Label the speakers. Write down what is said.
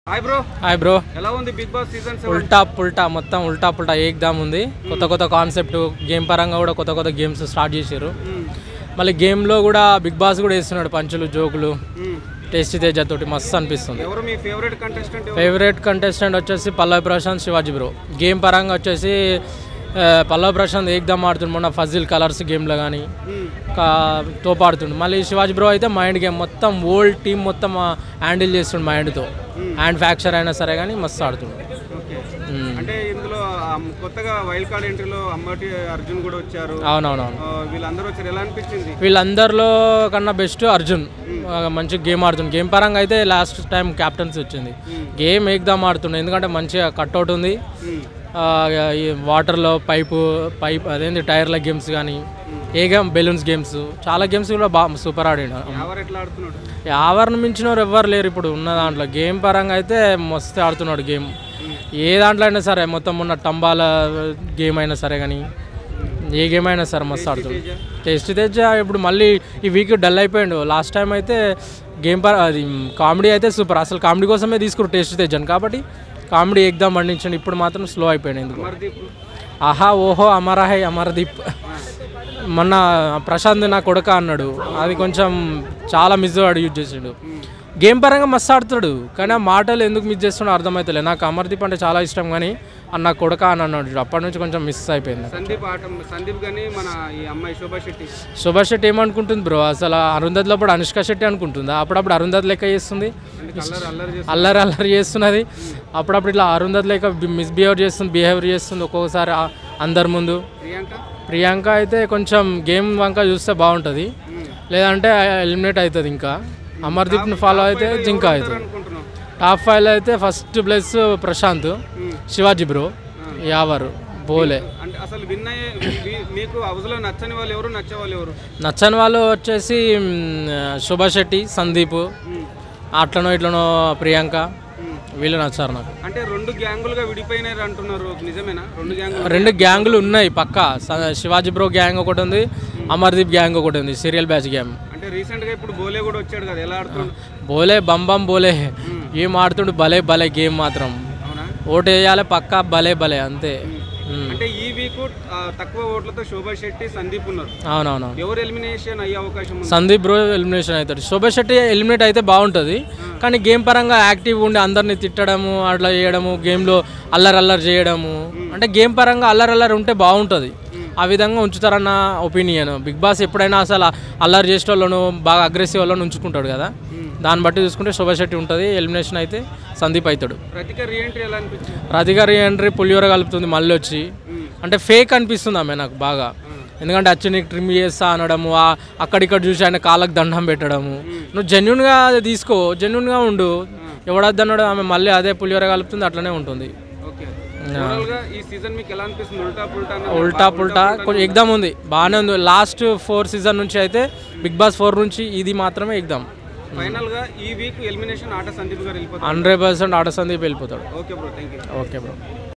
Speaker 1: Hi bro
Speaker 2: hi bro
Speaker 1: ఎలా ఉంది big boss season seven
Speaker 2: ఉల్టా పుల్టా మొత్తం ఉల్టా పుల్టా ఏకదాం ఉంది కొత్త కొత్త కాన్సెప్ట్ గేమ్ పరంగా కూడా కొత్త కొత్త గేమ్స్ స్టార్ట్ చేశారు మళ్ళీ గేమ్లో కూడా బిగ్ బాస్ కూడా వేస్తున్నాడు పంచులు జోకులు టేస్టీ తేజ తోటి మస్తు అనిపిస్తుంది
Speaker 1: ఎవరు మీ ఫేవరెట్ కంటెస్టెంట్
Speaker 2: ఫేవరెట్ కంటెస్టెంట్ వచ్చేసి పల్లవి ప్రశాంత్ శివాజీ బ్రో గేమ్ పరంగా వచ్చేసి ఆ, పల్లవి ప్రశాంత్ ఏకదమ్ ఆడుతుండు మొన్న ఫజిల్ కలర్స్ గేమ్లో కానీ తోపు ఆడుతుండు మళ్ళీ శివాజీ బ్రో అయితే మైండ్ గేమ్ మొత్తం ఓల్డ్ టీమ్ మొత్తం హ్యాండిల్ చేస్తుండు మైండ్తో హ్యాండ్ ఫ్యాక్చర్ అయినా సరే కానీ మస్తు ఆడుతుండు
Speaker 1: ఓకే
Speaker 2: మ్మ్.
Speaker 1: అంటే ఇందులో ఆ, కొత్తగా వైల్డ్ కార్డ్ ఎంట్రీలో అమ్మటి అర్జున్ కూడా వచ్చారు
Speaker 2: అవునవునవును
Speaker 1: ఆ, వీళ్ళందరూ వచ్చారు ఎలా అనిపించింది
Speaker 2: వీళ్ళందరిలో కన్నా బెస్ట్ అర్జున్ ఆ, మంచి గేమ్ ఆడుతుంది గేమ్ పరంగా అయితే లాస్ట్ టైం క్యాప్టెన్సీ వచ్చింది గేమ్ ఏకదమ్ ఆడుతుండే ఎందుకంటే మంచిగా కట్అవుట్ ఉంది
Speaker 1: మ్మ్.
Speaker 2: ఆ, ఈ వాటర్లో పైపు పైప్ అదేంటి టైర్ల గేమ్స్ కానీ ఏ గేమ్ బెలూన్స్ గేమ్స్ చాలా గేమ్స్ కూడా బాగా సూపర్ ఆడిండు
Speaker 1: ఎవరు ఎట్లా ఆడుతున్నాడు
Speaker 2: యావరణ మించిన వారు ఎవ్వరు లేరు ఇప్పుడు ఉన్న దాంట్లో గేమ్ పరంగా అయితే మస్తు ఆడుతున్నాడు గేమ్ ఏ దాంట్లో అయినా సరే మొత్తం ఉన్న టంబాల గేమ్ అయినా సరే కానీ ఏ గేమ్ అయినా సరే మస్తు ఆడుతున్నాడు టేస్ట్ తెచ్చ ఇప్పుడు మళ్ళీ ఈ వీక్ డల్ అయిపోయిండు లాస్ట్ టైం అయితే గేమ్ పర అది కామెడీ అయితే సూపర్ అసలు కామెడీ కోసమే తీసుకురు టేస్ట్ తెచ్చాను కాబట్టి కామెడీ ఎగ్దాం పండించండి ఇప్పుడు మాత్రం స్లో అయిపోయింది ఎందుకు
Speaker 1: అమర్దీప్
Speaker 2: ఆహా ఓహో అమరహై అమరదీప్ మొన్న ప్రశాంత్ నా కొడుక అన్నాడు అది కొంచెం చాలా మిస్ వాడు యూజ్ చేసిండు గేమ్ పరంగా మస్తు ఆడుతాడు కానీ ఆ మాటలు ఎందుకు మిస్ చేస్తున్నాడో అర్థమవుతలే నాకు అమర్దీప్ అంటే చాలా ఇష్టం కానీ అన్న కొడుక అని అన్నాడు చూడు. అప్పటి నుంచి కొంచెం మిస్ అయిపోయింది
Speaker 1: సందీప్ ఆట సందీప్ గాని మన ఈ అమ్మాయి శోభా శెట్టి
Speaker 2: శోభా శెట్టి ఏమనుకుంటుంది బ్రో అసలు అరుంధతిలో అప్పుడు అనుష్క శెట్టి అనుకుంటుందా అప్పుడప్పుడు అరుంధతి లెక్క చేస్తుంది
Speaker 1: అంటే కలర్ అల్లరి చేసి
Speaker 2: అల్లరి అల్లరి చేస్తున్నది అప్పుడప్పుడు ఇట్లా అరుంధతి లెక్క మిస్బిహేవ్ చేస్తుంది బిహేవియర్ చేస్తుంది ఒక్కొక్కసారి ఆ- అందరి ముందు
Speaker 1: ప్రియాంక
Speaker 2: ప్రియాంక అయితే కొంచెం గేమ్ వంక చూస్తే బాగుంటుంది
Speaker 1: మ్మ్.
Speaker 2: లేదంటే ఎలిమినేట్ అవుతుంది ఇంకా అమర్దీప్ని ఫాలో అయితే జింకా అవుతుంది
Speaker 1: అనుకుంటున్నాం
Speaker 2: టాప్ ఫైవ్లో అయితే ఫస్ట్ ప్లేస్ ప్రశాంత్
Speaker 1: మ్మ్.
Speaker 2: శివాజీ బ్రో యావర్ బోలే
Speaker 1: అంటే అసలు విన్ అయ్యే మీ- మీకు హౌస్ లో నచ్చని వాళ్ళు ఎవరు నచ్చే వాళ్ళు ఎవరు
Speaker 2: నచ్చని వాళ్ళు వచ్చేసి మ్, శోభా శెట్టి సందీప్
Speaker 1: మ్మ్.
Speaker 2: అట్లనో ఇట్లనో ప్రియాంక
Speaker 1: మ్మ్.
Speaker 2: వీళ్ళు నచ్చారు నాకు
Speaker 1: అంటే రెండు గ్యాంగులుగా విడిపోయినారు అంటున్నారు నిజమేనా రెండు గ్యాంగులు
Speaker 2: రెండు గ్యాంగులు ఉన్నాయి పక్క శివాజీ బ్రో గ్యాంగ్ ఒకటి ఉంది అమర్దీప్ గ్యాంగ్ ఒకటి ఉంది సీరియల్ బ్యాచ్ గ్యాంగ్
Speaker 1: అంటే రీసెంట్ గా ఇప్పుడు బోలే కూడా వచ్చాడు కదా ఎలా ఆడుతున్నాడు
Speaker 2: బోలే బంబం బోలే ఏం ఆడుతుండు భలే భలే గేమ్ మాత్రం
Speaker 1: అవునా
Speaker 2: ఓటు వేయాలి పక్కా భలే భలే అంతే ఉమ్.
Speaker 1: అంటే ఈ వీక్ తక్కువ ఓట్లతో శోభా శెట్టి సందీప్ ఉన్నారు
Speaker 2: అవునవును
Speaker 1: ఎవరు ఎలిమినేషన్ అయ్యే అవకాశం ఉంది
Speaker 2: సందీప్ బ్రో ఎలిమినేషన్ అవుతాడు శోభా శెట్టి ఎలిమినేట్ అయితే బాగుంటుంది కానీ గేమ్ పరంగా యాక్టివ్ ఉండి అందరిని తిట్టడము అట్లా చేయడము గేమ్లో అల్లరి అల్లరి చేయడము అంటే గేమ్ పరంగా అల్లరి అల్లరి ఉంటే బాగుంటుంది ఆ విధంగా ఉంచుతారన్న ఒపీనియన్ బిగ్ బాస్ ఎప్పుడైనా అసలు అల్లరి చేసే వాళ్ళను బాగా అగ్రెసివ్ వాళ్ళని ఉంచుకుంటాడు కదా దాన్ని బట్టి చూసుకుంటే శోభా శెట్టి ఉంటుంది ఎలిమినేషన్ అయితే సందీప్ అవుతాడు
Speaker 1: ప్రతిక రీఎంట్రీ ఎలా అనిపించింది
Speaker 2: రాధిక ఎంట్రీ పులిహోర కలుపుతుంది మళ్ళీ వచ్చి అంటే ఫేక్ అనిపిస్తుంది ఆమె నాకు బాగా ఎందుకంటే వచ్చి నీకు ట్రిమ్ చేస్తా అనడము ఆ- అక్కడిక్కడ చూసి ఆయన కాళ్ళకి దండం పెట్టడము నువ్వు జెన్యున్గా అది తీసుకో జెన్యున్గా ఉండు ఎవడద్దన్నాడు ఆమె మళ్ళీ అదే పులిహోర కలుపుతుంది అట్లనే ఉంటుంది
Speaker 1: ఓకే ఓవరాల్ గా ఈ సీజన్ మీకు ఎలా అనిపిస్తుంది ఉల్టా పుల్టా అన్న-
Speaker 2: ఉల్టా పుల్టా కొంచెం ఎగ్దాం ఉంది బాగానే ఉంది లాస్ట్ ఫోర్ సీజన్ నుంచి అయితే బిగ్ బాస్ ఫోర్ నుంచి ఇది మాత్రమే ఎగ్దాం
Speaker 1: ఫైనల్ గా ఈ వీక్ ఎలిమినేషన్ ఆట సందీప్ గారు వెళ్ళిపోతారు
Speaker 2: హండ్రెడ్ పర్సెంట్ ఆట సందీప్ వెళ్ళిపోతాడు
Speaker 1: okay bro thank you
Speaker 2: okay bro